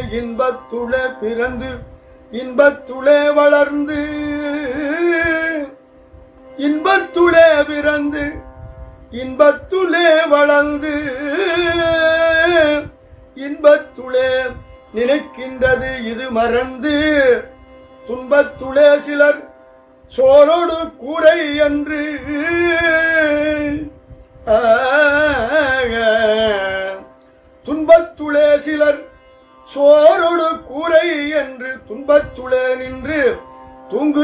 இன்பத்துளே பிறந்து இன்பத்துளே வளர்ந்து இன்பத்துளே பிறந்து இன்பத்துளே வளர்ந்து இன்பத்துளே நினைக்கின்றது இது மறந்து துன்பத்துளே சிலர் சோரோடு கூரை என்று துன்பத்துளே சிலர் சோரோடு கூரை என்று துன்பத்துளே நின்று தூங்கு